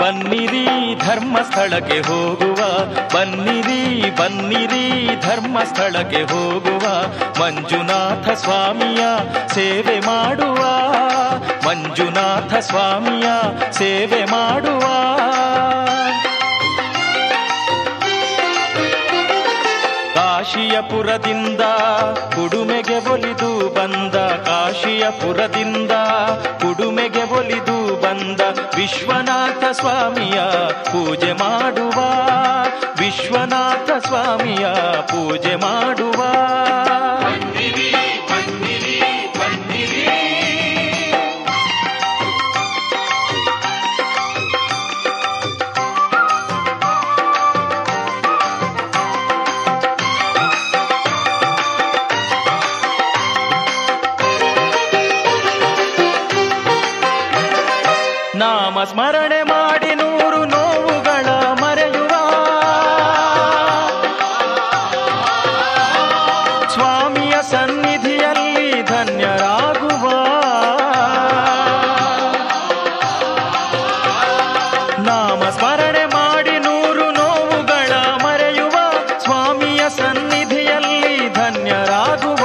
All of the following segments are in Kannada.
ಬನ್ನಿರಿ ಧರ್ಮಸ್ಥಳಕ್ಕೆ ಹೋಗುವ ಬನ್ನಿರಿ ಬನ್ನಿರಿ ಧರ್ಮಸ್ಥಳಕ್ಕೆ ಹೋಗುವ ಮಂಜುನಾಥ ಸ್ವಾಮಿಯ ಸೇವೆ ಮಾಡುವ ಮಂಜುನಾಥ ಸ್ವಾಮಿಯ ಸೇವೆ ಮಾಡುವ ಕಾಶಿಯಪುರದಿಂದ ಕುಡುಮೆಗೆ ಒಲಿದು ಬಂದ ಕಾಶಿಯಪುರದಿಂದ ಕುಡುಮೆಗೆ ಒಲಿದು ಬಂದ ವಿಶ್ವನಾಥ ಸ್ವಾಮಿಯ ಪೂಜೆ ಮಾಡುವ ವಿಶ್ವನಾಥ ಸ್ವಾಮಿಯ ಪೂಜೆ ಮಾಡುವ ನಾಮ ಸ್ಮರಣೆ ಮಾಡಿ ನೂರು ನೋವುಗಳ ಮರೆಯುವ ಸ್ವಾಮಿಯ ಸನ್ನಿಧಿಯಲ್ಲಿ ಧನ್ಯರಾಗುವ ನಾಮ ಸ್ಮರಣೆ ಮಾಡಿ ನೂರು ನೋವುಗಳ ಮರೆಯುವ ಸ್ವಾಮಿಯ ಸನ್ನಿಧಿಯಲ್ಲಿ ಧನ್ಯರಾಗುವ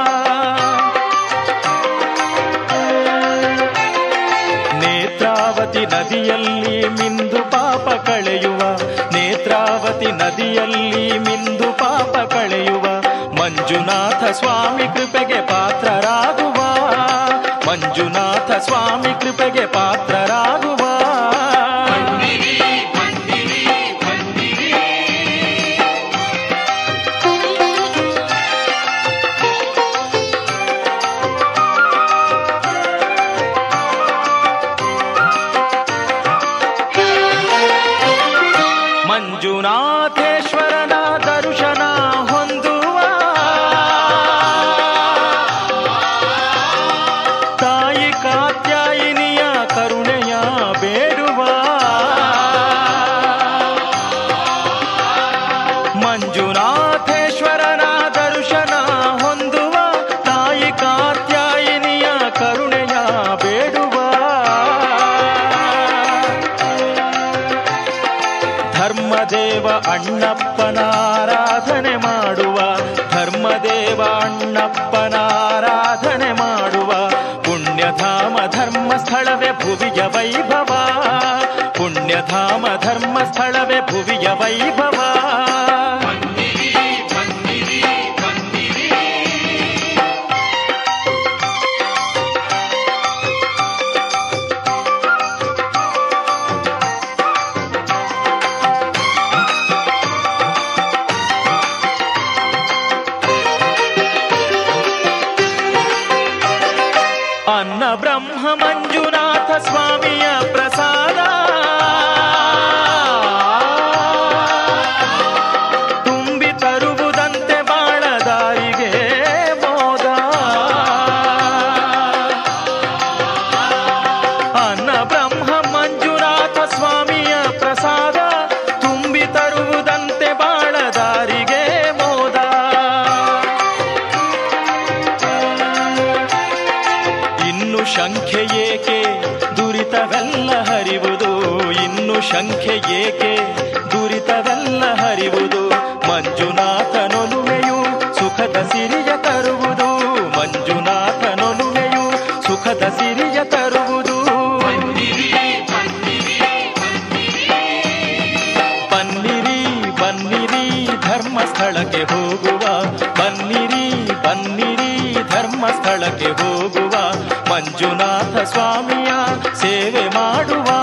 ನೇತ್ರಾವತಿ ನದಿಯಲ್ಲಿ ಮಿಂದು ಪಾಪ ಕಳೆಯುವ ನೇತ್ರಾವತಿ ನದಿಯಲ್ಲಿ ಮಿಂದು ಪಾಪ ಕಳೆಯುವ ಮಂಜುನಾಥ ಸ್ವಾಮಿ ಕೃಪೆಗೆ ಪಾತ್ರರಾಗುವ ಮಂಜುನಾಥ ಸ್ವಾಮಿ ಕೃಪೆಗೆ ಪಾತ್ರರಾಗುವ ಮಂಜುನಾಥೇಶ್ವರನ ದರ್ಶನ ಹೊಂದುವ ತಾಯಿ ಕಾತ್ಯಾಯಿನಿಯ ಕರುಣೆಯ ಬೇಡುವ ಮಂಜುನಾಥೇಶ್ವರನ ದರ್ಶನ ಹೊಂದುವ ತಾಯಿ ಕಾತ್ಯಾಯಿನಿಯ ಕರುಣೆಯ ಬೇಡುವ ಧರ್ಮದೇವ ಅಣ್ಣಪ್ಪನ ಆರಾಧನೆ ಮಾಡುವ ಧರ್ಮದೇವ ಅಣ್ಣಪ್ಪನ ಆರಾಧನೆ ಮಾಡುವ ಪುಣ್ಯಧಾಮ ಧರ್ಮಸ್ಥಳವೇ ಭುವಿಯ ವೈಭವ ಪುಣ್ಯಧಾಮ ಧರ್ಮಸ್ಥಳವೇ ಭುವಿಯ ವೈಭವ ಅನ್ನ ಬ್ರಹ್ಮ ಮಂಜುನಾಥ ಸ್ವಾಮಿಯ ಪ್ರಸಾದ ತುಂಬಿ ತರುವುದಂತೆ ಬಾಳದಾರಿಗೆ ಮೋದ ಅನ್ನ ಬ್ರಹ್ಮ ಮಂಜುನಾಥ ಸ್ವಾಮಿಯ ಪ್ರಸಾದ ತುಂಬಿ ತರುವುದಂತೆ ಬಾಳದಾರಿಗೆ ಮೋದ ಇನ್ನು ಶಂಖ್ಯೆ ಏಕೆ ದುರಿತವೆಲ್ಲ ಹರಿವುದು ಇನ್ನು ಶಂಖ್ಯೆ ಏಕೆ ದುರಿತವೆಲ್ಲ ಹರಿವುದು ಮಂಜುನಾಥನೊಲುಮೆಯು ಸುಖದ ಸಿರಿಯ ತರುವುದು ಮಂಜುನಾಥನೊಲುಮೆಯು ಸುಖದ ಸಿರಿಯ ತರುವುದು ಬನ್ನಿರಿ ಬನ್ನಿರಿ ಧರ್ಮಸ್ಥಳಕ್ಕೆ ಹೋಗುವ ಬನ್ನಿರಿ ಬನ್ನಿರಿ ಧರ್ಮಸ್ಥಳಕ್ಕೆ ಹೋಗುವ ಮಂಜುನಾಥ ಸ್ವಾಮಿಯ ಸೇವೆ ಮಾಡುವ